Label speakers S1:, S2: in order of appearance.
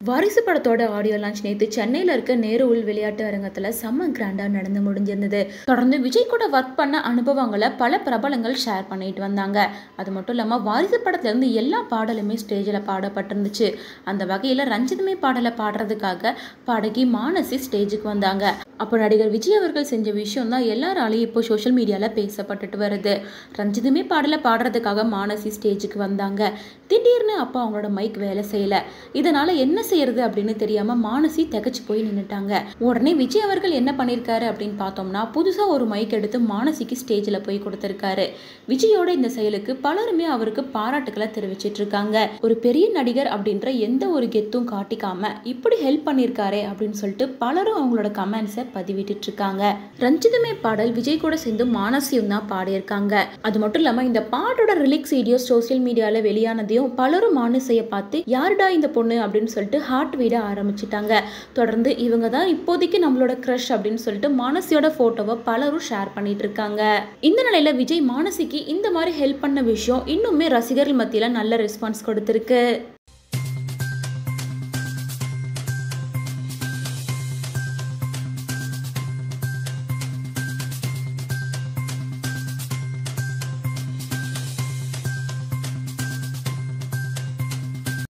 S1: வாரிசு படத்தோட audio launch நேற்று சென்னையில் இருக்க நேரு உள் விளையாட்டு அரங்கத்தில் செம்ம கிராண்டாக நடந்து முடிஞ்சிருந்தது தொடர்ந்து விஜய் கூட ஒர்க் பண்ண அனுபவங்களை பல பிரபலங்கள் ஷேர் பண்ணிட்டு வந்தாங்க அது மட்டும் இல்லாமல் வாரிசு படத்துலேருந்து எல்லா பாடலுமே ஸ்டேஜில் பாடப்பட்டிருந்துச்சு அந்த வகையில் ரஞ்சிதமே பாடலை பாடுறதுக்காக பாடகி மானசி ஸ்டேஜுக்கு வந்தாங்க அப்போ நடிகர் விஜய் அவர்கள் செஞ்ச விஷயம் தான் எல்லாராலையும் இப்போ சோஷியல் மீடியாவில் பேசப்பட்டுட்டு வருது ரஞ்சிதமே பாடலை பாடுறதுக்காக மானசி ஸ்டேஜுக்கு வந்தாங்க திடீர்னு அப்போ அவங்களோட மைக் வேலை செய்யலை இதனால் என்ன செய்யறது அப்படின்னு தெரியாமல் மானசி திகச்சு போய் நின்றுட்டாங்க உடனே விஜய் அவர்கள் என்ன பண்ணியிருக்காரு அப்படின்னு பார்த்தோம்னா புதுசாக ஒரு மைக் எடுத்து மானசிக்கு ஸ்டேஜில் போய் கொடுத்துருக்காரு விஜயோட இந்த செயலுக்கு பலருமே அவருக்கு பாராட்டுக்களை தெரிவிச்சிட்டு இருக்காங்க ஒரு பெரிய நடிகர் அப்படின்ற எந்த ஒரு கெத்தும் காட்டிக்காம இப்படி ஹெல்ப் பண்ணியிருக்காரே அப்படின்னு சொல்லிட்டு பலரும் அவங்களோட கமெண்ட்ஸை பதிவிட்டு இருக்காங்க ரஞ்சிதமே பாடல் விஜய் கூட சேர்ந்து மானசியும் தான் பாடியிருக்காங்க அது மட்டும் இல்லாமல் இந்த பாட்டோட ரிலிக்ஸ் வீடியோ சோசியல் மீடியாவில் வெளியானதையும் பலரும் மானசியை பார்த்து யாருடா இந்த பொண்ணு அப்படின்னு சொல்லிட்டு ஹார்ட் வீட ஆரம்பிச்சிட்டாங்க தொடர்ந்து இவங்க தான் இப்போதைக்கு நம்மளோட க்ரஷ் அப்படின்னு சொல்லிட்டு மானசியோட ஃபோட்டோவை பலரும் ஷேர் பண்ணிட்டு இருக்காங்க இந்த நிலையில விஜய் மானசிக்கு இந்த மாதிரி ஹெல்ப் பண்ண விஷயம் இன்னுமே ரசிகர்கள் மத்தியில் நல்ல ரெஸ்பான்ஸ் கொடுத்துருக்கு